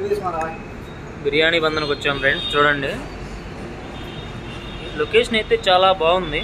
బిర్యానీ బంధనకు వచ్చాం ఫ్రెండ్స్ చూడండి లొకేషన్ అయితే చాలా బాగుంది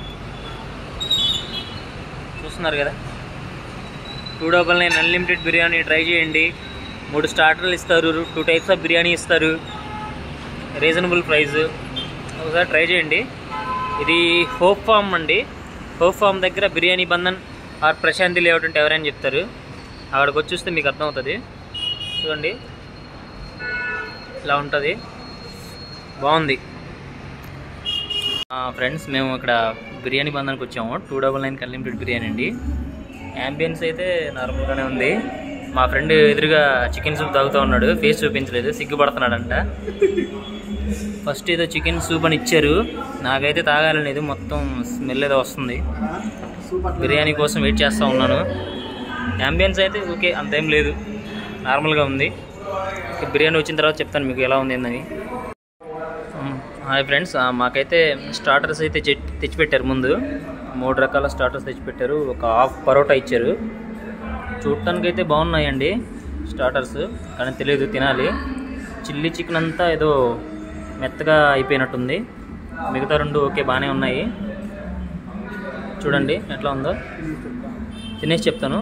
చూస్తున్నారు కదా two double nine unlimited biryani try చేయండి మూడు స్టార్టర్లు ఇస్తారు టూ టైప్స్ ఆఫ్ బిర్యానీ ఇస్తారు రీజనబుల్ ప్రైస్ ఒకసారి ట్రై చేయండి ఇది హోప్ ఫామ్ అండి హోప్ ఫామ్ దగ్గర బిర్యానీ బంధన్ ఆర్ ప్రశాంతి లేఅవుట్ అంటే ఎవరైనా చెప్తారు అక్కడికి వచ్చి చూస్తే మీకు అర్థమవుతుంది చూడండి ఇలా ఉంటుంది బాగుంది ఫ్రెండ్స్ మేము ఇక్కడ బిర్యానీ బంధానికి వచ్చాము two double nine unlimited biryani అండి యాంబియన్స్ అయితే నార్మల్గానే ఉంది మా ఫ్రెండ్ ఎదురుగా చికెన్ సూప్ తాగుతూ ఉన్నాడు ఫేస్ చూపించలేదు సిగ్గుపడుతున్నాడంట ఫస్ట్ ఏదో చికెన్ సూప్ అని ఇచ్చారు నాకైతే తాగాలనేది మొత్తం స్మెల్ ఏదో వస్తుంది బిర్యానీ కోసం వెయిట్ చేస్తూ ఉన్నాను యాంబియన్స్ అయితే ఓకే అంతేం లేదు నార్మల్గా ఉంది ఇక బిర్యానీ వచ్చిన తర్వాత చెప్తాను మీకు ఎలా ఉంది ఏందని మ్, హాయ్ ఫ్రెండ్స్ ఆ, మాకైతే స్టార్టర్స్ అయితే చె- తెచ్చిపెట్టారు ముందు మూడు రకాల స్టార్టర్స్ తెచ్చిపెట్టారు ఒక హాఫ్ పరోటా ఇచ్చారు చూడటానికి అయితే బాగున్నాయండి స్టార్టర్స్ కానీ తెలియదు తినాలి చిల్లీ చికెన్ అంతా ఏదో మెత్తగా అయిపోయినట్టుంది మిగతా రెండు ఓకే బాగానే ఉన్నాయి చూడండి ఎట్లా ఉందో తినేసి చెప్తాను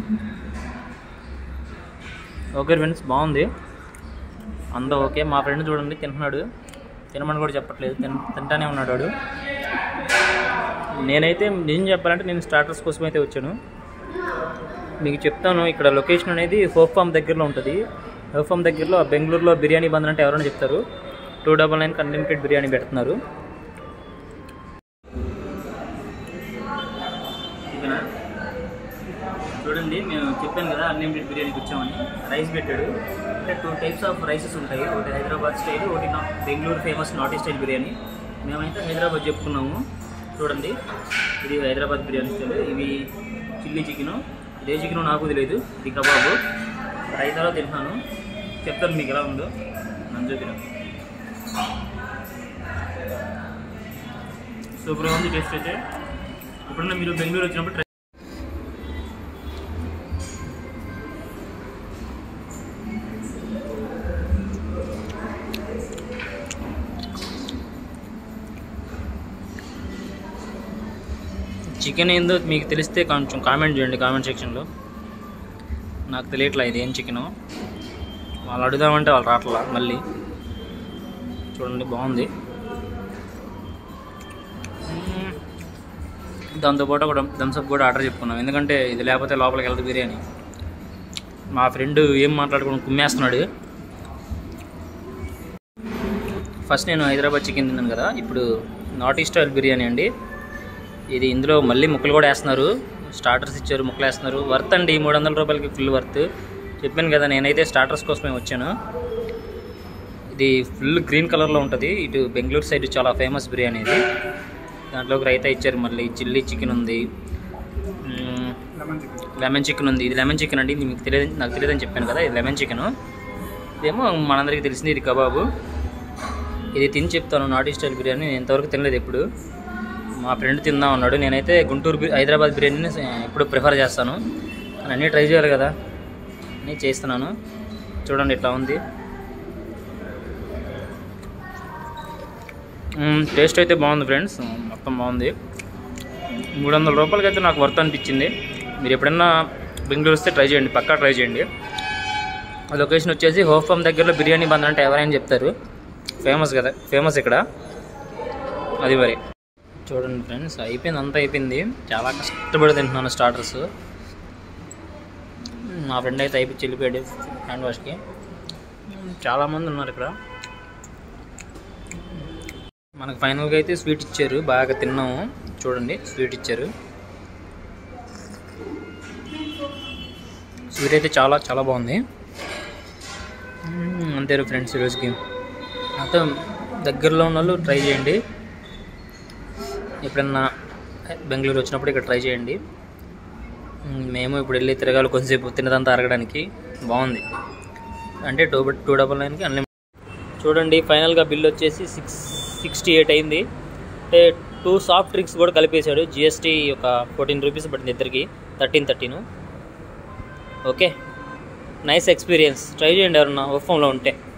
ఓకే ఫ్రెండ్స్ బాగుంది అంతా ఓకే మా ఫ్రెండ్ చూడండి తింటున్నాడు తినమని కూడా చెప్పట్లేదు తిన తింటానే ఉన్నాడు వాడు నేనైతే నిజం చెప్పాలంటే నేను స్టార్టర్స్ కోసం అయితే వచ్చాను మీకు చెప్తాను ఇక్కడ లొకేషన్ అనేది హోప్ ఫామ్ దగ్గరలో ఉంటుంది హోప్ ఫామ్ దగ్గరలో బెంగళూరులో బిర్యానీ బంద్ అంటే ఎవరైనా చెప్తారు two double nine unlimited biryani పెడుతున్నారు ఇదేనా? చూడండి మేము చెప్పాను కదా అన్లిమిటెడ్ బిర్యానీకి వచ్చామని రైస్ పెట్టాడు అంటే టూ టైప్స్ ఆఫ్ రైసెస్ ఉంటాయి ఒకటి హైదరాబాద్ స్టైల్ ఒకటి నా- బెంగళూరు ఫేమస్ నాటి స్టైల్ బిర్యానీ మేమైతే హైదరాబాద్ చెప్పుకున్నాము చూడండి ఇది హైదరాబాద్ బిర్యానీ స్టైల్ ఇవి చిల్లీ చికెను ఇదే చికెన్ నాకు తెలియదు ఇది కబాబు రైతాలో తింటున్నాను చెప్తాను మీకు ఎలా ఉందో నన్ను చూపిన సూపర్గా ఉంది టేస్ట్ అయితే ఇప్పుడున్న మీరు బెంగళూరు వచ్చినప్పుడు ట్రై చికెన్ ఏందో మీకు తెలిస్తే కొంచెం కామెంట్ చేయండి కామెంట్ సెక్షన్లో నాకు తెలియట్లా ఇది ఏం చికెను వాళ్ళు అడుగుదామంటే వాళ్ళు రావట్లా మళ్ళీ చూడండి బాగుంది మ్మ్. దాంతోపాటు ఒక థమ్స్అప్ కూడా ఆర్డర్ చెప్పుకున్నాం ఎందుకంటే ఇది లేకపోతే లోపలికి వెళ్తుంది బిర్యానీ మా ఫ్రెండ్ ఏం మాట్లాడుకుని కుమ్మేస్తున్నాడు ఫస్ట్ నేను హైదరాబాద్ చికెన్ తిన్నాను కదా ఇప్పుడు నార్త్ ఈస్ట్ స్టైల్ బిర్యానీ అండి ఇది ఇందులో మళ్ళీ ముక్కలు కూడా వేస్తున్నారు స్టార్టర్స్ ఇచ్చారు ముక్కలు వేస్తున్నారు వర్త్ అండి మూడు వందల రూపాయలకి ఫుల్ వర్త్ చెప్పాను కదా నేనైతే స్టార్టర్స్ కోసమే వచ్చాను ఇది ఫుల్ గ్రీన్ కలర్లో ఉంటుంది ఇటు బెంగళూరు సైడ్ చాలా ఫేమస్ బిర్యానీ ఇది దాంట్లోకి రైతా ఇచ్చారు మళ్ళీ చిల్లీ చికెన్ ఉంది మ్మ్, లెమన్ చికెన్ ఉంది ఇది లెమన్ చికెన్ అండి ఇది మీకు తెలియదు నాకు తెలియదని చెప్పాను కదా ఇది లెమన్ చికెన్ ఇదేమో మనందరికీ తెలిసింది ఇది కబాబు ఇది తిని చెప్తాను నాటి స్టైల్ బిర్యానీ నేను ఇంతవరకు తినలేదు ఎప్పుడు మా ఫ్రెండ్ తిందాం అన్నాడు నేనైతే గుంటూరు బి- హైదరాబాద్ బిర్యానీని ఎప్పుడు ప్రిఫర్ చేస్తాను కానీ అన్నీ ట్రై చేయాలి కదా అన్నీ చేస్తున్నాను చూడండి ఇట్లా ఉంది టేస్ట్ అయితే బాగుంది ఫ్రెండ్స్ మొత్తం బాగుంది మూడు వందల రూపాయలకి అయితే నాకు వర్త్ అనిపించింది మీరు ఎప్పుడైనా బెంగళూరు వస్తే ట్రై చేయండి పక్కా ట్రై చేయండి ఆ లొకేషన్ వచ్చేసి హోప్ ఫామ్ దగ్గరలో బిర్యానీ బంద్ అంటే ఎవరైనా చెప్తారు ఫేమస్ కదా ఫేమస్ ఇక్కడ అది మరి చూడండి ఫ్రెండ్స్ అయిపోయింది అంతా అయిపోయింది చాలా కష్టపడి తింటున్నాను స్టార్టర్స్ మా ఫ్రెండ్ అయితే అయిపోయి వెళ్ళిపోయాడు హ్యాండ్ వాష్కి చాలామంది ఉన్నారు ఇక్కడ మనకు ఫైనల్గా అయితే స్వీట్ ఇచ్చారు బాగా తిన్నాము చూడండి స్వీట్ ఇచ్చారు స్వీట్ అయితే చాలా చాలా బాగుంది మ్మ్, అంతే ఫ్రెండ్స్ ఈరోజుకి మొత్తం దగ్గరలో ఉన్న వాళ్ళు ట్రై చేయండి ఎప్పుడన్నా బెంగళూరు వచ్చినప్పుడు ఇక్కడ ట్రై చేయండి మ్మ్, మేము ఇప్పుడు వెళ్ళి తిరగాలి కొంచెంసేపు తినదంతా అరగడానికి బాగుంది అంటే టూ టూ డబల్ నైన్కి అన్లిమిటెడ్ చూడండి ఫైనల్గా బిల్ వచ్చేసి సిక్స్ సిక్స్టీ ఎయిట్ అయింది అంటే టూ సాఫ్ట్ డ్రింక్స్ కూడా కలిపేశాడు జిఎస్టీ ఒక ఫోర్టీన్ రూపీస్ పట్టింది ఇద్దరికి thirteen thirteen okay nice experience try చేయండి ఎవరన్నా వర్క్ ఫ్రమ్లో ఉంటే